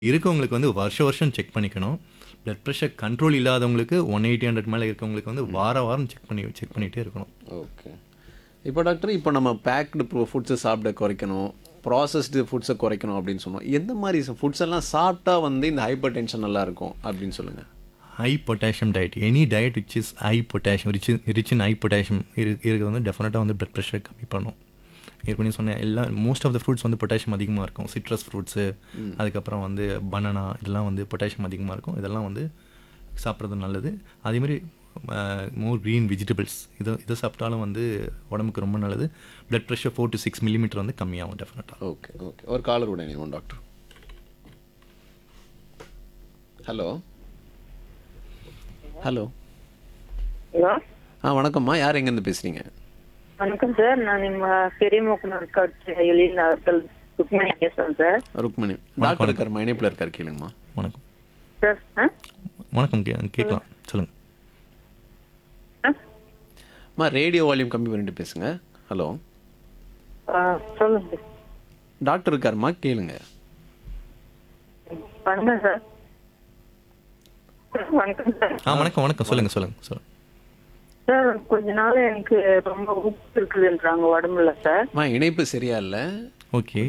இருக்கவங்களுக்கு வந்து வருஷம் வருஷம் செக் பண்ணிக்கணும் பிளட் ப்ரெஷர் கண்ட்ரோல் இல்லாதவங்களுக்கு ஒன் எயிட்டி ஹண்ட்ரட் மேலே இருக்கவங்களுக்கு வந்து வார வாரம் செக் பண்ணி செக் பண்ணிகிட்டே இருக்கணும் ஓகே இப்போ டாக்டர் இப்போ நம்ம பேக்டு ஃபுட்ஸை சாப்பிட குறைக்கணும் ப்ராசஸ்டு ஃபுட்ஸை குறைக்கணும் அப்படின்னு சொன்னோம் எந்த மாதிரி ஃபுட்ஸ் எல்லாம் சாப்பிட்டா வந்து இந்த ஹைப்பர் டென்ஷன் நல்லா இருக்கும் அப்படின்னு சொல்லுங்கள் high potassium diet any diet which is high potassium rich rich in high potassium இரு இருக்கிறது வந்து டெஃபினட்டாக வந்து பிளட் ப்ரெஷர் கம்மி பண்ணும் ஏற்கனவே சொன்னேன் எல்லா மோஸ்ட் ஆஃப் த ஃப்ரூட்ஸ் வந்து பொட்டாசியம் அதிகமாக இருக்கும் சிட்ரஸ் ஃப்ரூட்ஸு அதுக்கப்புறம் வந்து பனானா இதெல்லாம் வந்து பொட்டாசியம் அதிகமாக இருக்கும் இதெல்லாம் வந்து சாப்பிட்றது நல்லது அதேமாதிரி மோர் க்ரீன் வெஜிடபிள்ஸ் இதை இதை சாப்பிட்டாலும் வந்து உடம்புக்கு ரொம்ப நல்லது blood pressure four to six millimetre வந்து கம்மியாகும் டெஃபினட்டாக ஓகே ஓகே ஒரு காலர் கூட இணைவோம் டாக்டர் ஹலோ ஹலோ ஹலோ ஆ வணக்கம்மா யார் எங்கேருந்து பேசுகிறீங்க வணக்கம் சார் நான் ನಿಮ್ಮ பெரியமோக்கனூர் கட்சி எழில் அவர்கள் ருக்மணி பேசுறேன் சார் ருக்மணி டாக்டர் இருக்காருமா இணைப்பில் இருக்கார் கேளுங்கம்மா வணக்கம் சார் ஆ வணக்கம் கே கேட்கலாம் சொல்லுங்கள் ஆ? அம்மா ரேடியோ வால்யூம் கம்மி பண்ணிட்டு பேசுங்க ஹலோ ஆ, சொல்லுங்க டாக்டர் இருக்காருமா கேளுங்க வணக்கம் சார் வணக்கம் சார் ஆ வணக்கம் வணக்கம் சொல்லுங்கள் சொல்லுங்கள் சொல்லுங்கள் சார் கொஞ்ச நாள் எனக்கு ரொம்ப உப்பு இருக்குதுன்றாங்க உடம்புல சார் அம்மா இணைப்பு சரியா இல்லை ஓகே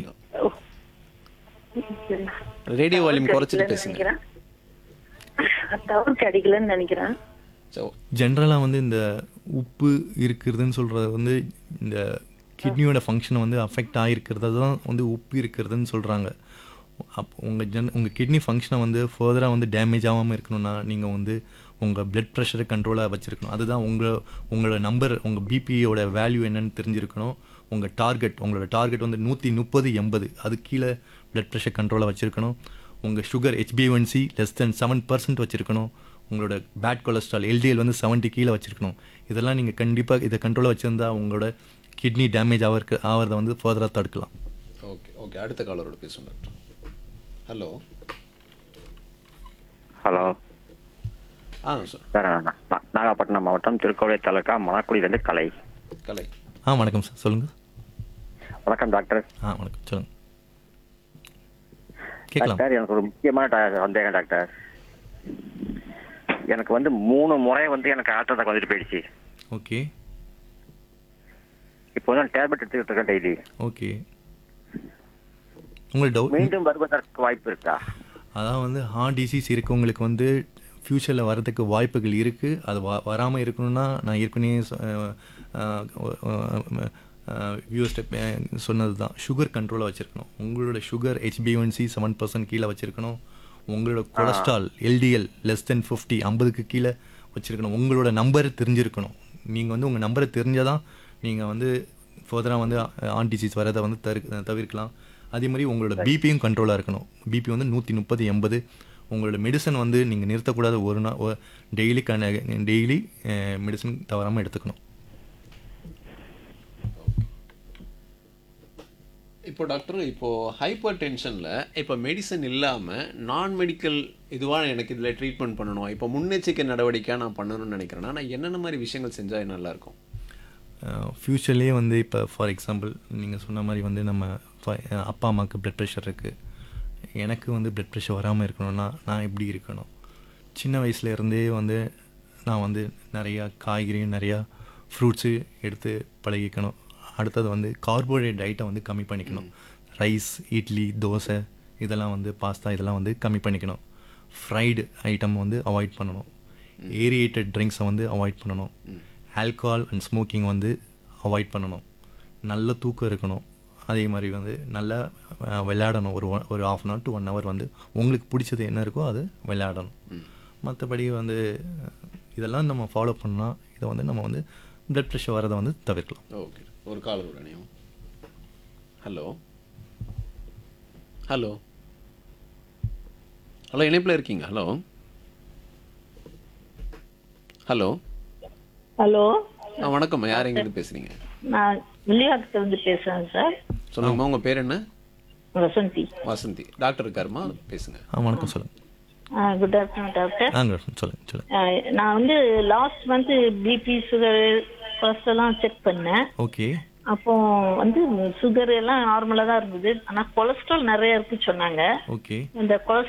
ரேடியோ வால்யூம் குறைச்சிட்டு பேசுங்க நினைக்கிறேன் தவறு கிடைக்கலன்னு நினைக்கிறேன் ஸோ ஜென்ரலாக வந்து இந்த உப்பு இருக்கிறதுன்னு சொல்கிறது வந்து இந்த கிட்னியோட ஃபங்க்ஷனை வந்து அஃபெக்ட் ஆகிருக்கிறது தான் வந்து உப்பு இருக்கிறதுன்னு சொல்கிறாங்க அப் உங்கள் ஜென் உங்கள் கிட்னி ஃபங்க்ஷனை வந்து ஃபர்தராக வந்து டேமேஜ் ஆகாமல் இருக்கணும்னா நீங்கள் வந்து உங்கள் பிளட் ப்ரெஷரை கண்ட்ரோலாக வச்சுருக்கணும் அதுதான் உங்கள் உங்களோட நம்பர் உங்கள் பிபியோட வேல்யூ என்னன்னு தெரிஞ்சிருக்கணும் உங்கள் டார்கெட் உங்களோட டார்கெட் வந்து நூற்றி முப்பது எண்பது அது கீழே பிளட் ப்ரெஷர் கண்ட்ரோலாக வச்சுருக்கணும் உங்கள் சுகர் ஹெச்பிஒன்சி லெஸ் தென் செவன் பர்சன்ட் வச்சுருக்கணும் உங்களோட பேட் கொலஸ்ட்ரால் எல்டிஎல் வந்து 70 கீழே வச்சுருக்கணும் இதெல்லாம் நீங்கள் கண்டிப்பாக இதை கண்ட்ரோலாக வச்சுருந்தா உங்களோட கிட்னி டேமேஜ் ஆகிறக்கு ஆகிறத வந்து ஃபர்தராக தடுக்கலாம் ஓகே ஓகே அடுத்த காலரோட பேசுவோம் டாக்டர் ஹலோ ஹலோ ஆ சார் சார் நான் நா- நாகப்பட்டினம் மாவட்டம் திருக்கோவிலை தாலுக்கா மணக்குடியிலேருந்து கலை கலை ஆ வணக்கம் சார் சொல்லுங்கள் வணக்கம் டாக்டர் ஆ வணக்கம் சொல்லுங்கள் கேட்கலாம் டாக்டர் எனக்கு ஒரு முக்கியமான ட- சந்தேகம் டாக்டர் எனக்கு வந்து மூணு முறை வந்து எனக்கு ஹார்ட் அட்டாக் வந்துட்டு போயிடுச்சு ஓகே இப்போ வந்து டேப்லெட் எடுத்துக்கிட்டு இருக்கேன் டெய்லி ஓகே உங்களுக்கு டவுட் மீண்டும் வருவதற்கு வாய்ப்பு இருக்கா அதான் வந்து ஹார்ட் டிசீஸ் இருக்கவங்களுக்கு வந்து ஃப்யூச்சரில் வரதுக்கு வாய்ப்புகள் இருக்குது அது வ வராமல் இருக்கணும்னா நான் ஏற்கனவே வியூஸ்ட சொன்னது தான் சுகர் கண்ட்ரோலாக வச்சுருக்கணும் உங்களோட சுகர் ஹெச்பிஒன்சி செவன் பர்சன்ட் கீழே வச்சுருக்கணும் உங்களோட cholesterol LDL less than fifty ஐம்பதுக்கு கீழே வச்சுருக்கணும் உங்களோட நம்பர் தெரிஞ்சிருக்கணும் நீங்கள் வந்து உங்கள் நம்பரை தெரிஞ்சால் தான் நீங்கள் வந்து ஃபர்தராக வந்து ஆன் டிசீஸ் வரதை வந்து தரு தவிர்க்கலாம் அதே மாதிரி உங்களோட பிபியும் கண்ட்ரோலாக இருக்கணும் பிபி வந்து நூற்றி முப்பது எண்பது உங்களோட மெடிசன் வந்து நீங்கள் நிறுத்தக்கூடாது ஒரு நாள் டெய்லி கண டெய்லி மெடிசன் தவறாமல் எடுத்துக்கணும் இப்போ டாக்டர் இப்போ ஹைப்பர் டென்ஷனில் இப்போ மெடிசன் இல்லாமல் நான் மெடிக்கல் இதுவாக எனக்கு இதில் ட்ரீட்மெண்ட் பண்ணணும் இப்போ முன்னெச்சரிக்கை நடவடிக்கையாக நான் பண்ணணும்னு நினைக்கிறேன்னா நான் என்னென்ன மாதிரி விஷயங்கள் செஞ்சால் நல்லாயிருக்கும் ஃப்யூச்சர்லேயே வந்து இப்போ ஃபார் எக்ஸாம்பிள் நீங்கள் சொன்ன மாதிரி வந்து நம்ம fa- அப்பா அம்மாவுக்கு ப்ளட் ப்ரெஷர் இருக்குது எனக்கு வந்து ப்ளட் ப்ரெஷர் வராமல் இருக்கணும்னா நான் எப்படி இருக்கணும் சின்ன வயசுல இருந்தே வந்து நான் வந்து நிறையா காய்கறியும் நிறையா ஃப்ரூட்ஸு எடுத்து பழகிக்கணும் அடுத்தது வந்து கார்போஹைட்ரேட் டயட்டை வந்து கம்மி பண்ணிக்கணும் ரைஸ் இட்லி தோசை இதெல்லாம் வந்து பாஸ்தா இதெல்லாம் வந்து கம்மி பண்ணிக்கணும் ஃப்ரைடு ஐட்டம் வந்து அவாய்ட் பண்ணணும் ஏரியேட்டட் ட்ரிங்க்ஸை வந்து அவாய்ட் பண்ணணும் ஆல்கஹால் அண்ட் ஸ்மோக்கிங் வந்து அவாய்ட் பண்ணணும் நல்ல தூக்கம் இருக்கணும் அதே மாதிரி வந்து நல்லா அஹ், விளையாடணும் ஒரு one- ஒரு half an hour to one hour வந்து உங்களுக்கு பிடிச்சது என்ன இருக்கோ அது விளையாடணும் மற்றபடி வந்து அஹ், இதெல்லாம் நம்ம ஃபாலோ பண்ணால் இதை வந்து நம்ம வந்து பிளட் ப்ரெஷர் வரதை வந்து தவிர்க்கலாம் ஓகே ஒரு காலர் உடனேயும் ஹலோ ஹலோ ஹலோ இணைப்பில் இருக்கீங்க ஹலோ ஹலோ ஹலோ ஆ வணக்கம் யார் எங்கேருந்து பேசுகிறீங்க நான் வில்லியாக்கத்துல இருந்து பேசுறேன் சார் சொல்லுங்கம்மா உங்கள் பேர் என்ன வசந்தி வசந்தி டாக்டர் இருக்காருமா பேசுங்க ஆ வணக்கம் சொல்லுங்கள் குட் ஆஃப்டர்நூன் டாக்டர் ஆ சொல்லுங்கள் சொல்லுங்கள் நான் வந்து லாஸ்ட் மந்த் பிபி சுகர் கொலஸ்ட்ரால்லாம் செக் பண்ணேன் ஓகே அப்போ வந்து சுகர் எல்லாம் நார்மலா தான் இருந்தது ஆனா கொலஸ்ட்ரால் நிறைய இருக்கு சொன்னாங்க ஓகே இந்த கொலஸ்ட்ரால்